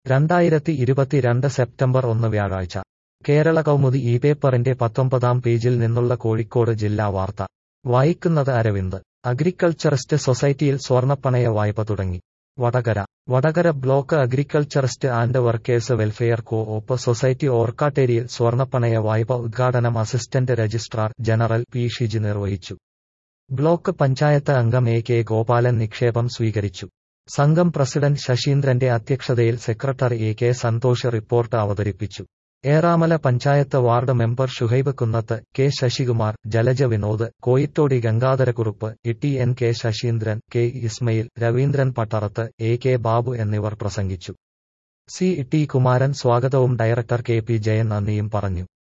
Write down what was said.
രണ്ടായിരത്തി ഇരുപത്തിരണ്ട് സെപ്റ്റംബർ ഒന്ന് വ്യാഴാഴ്ച കേരള കൗമുദി ഈ പേപ്പറിന്റെ പത്തൊമ്പതാം പേജിൽ നിന്നുള്ള കോഴിക്കോട് ജില്ലാ വാർത്ത വായിക്കുന്നത് അരവിന്ദ് അഗ്രികൾച്ചറിസ്റ്റ് സൊസൈറ്റിയിൽ സ്വർണ്ണപ്പണയ വായ്പ തുടങ്ങി Vadakara Vadakara block agriculturist and workers welfare co op society ഓർക്കാട്ടേരിയിൽ സ്വർണ്ണപ്പണയ വായ്പ ഉദ്ഘാടനം assistant registrar general P Shiji നിർവഹിച്ചു ബ്ലോക്ക് പഞ്ചായത്ത് അംഗം എ കെ ഗോപാലൻ നിക്ഷേപം സ്വീകരിച്ചു സംഘം പ്രസിഡന്റ് ശശീന്ദ്രന്റെ അധ്യക്ഷതയിൽ secretary A K Santhosh report അവതരിപ്പിച്ചു Eramala panchayat ward member Shuhaib Kunnath K Sasikumar Jalaja Vinod കോയിത്തോടി Gangadhara Kurup Itty N K Saseendran K Ismail Raveendran പട്ടറത്ത് A K Babu എന്നിവർ പ്രസംഗിച്ചു സി ടി കുമാരൻ സ്വാഗതവും ഡയറക്ടർ കെ പി ജയൻ നന്ദിയും പറഞ്ഞു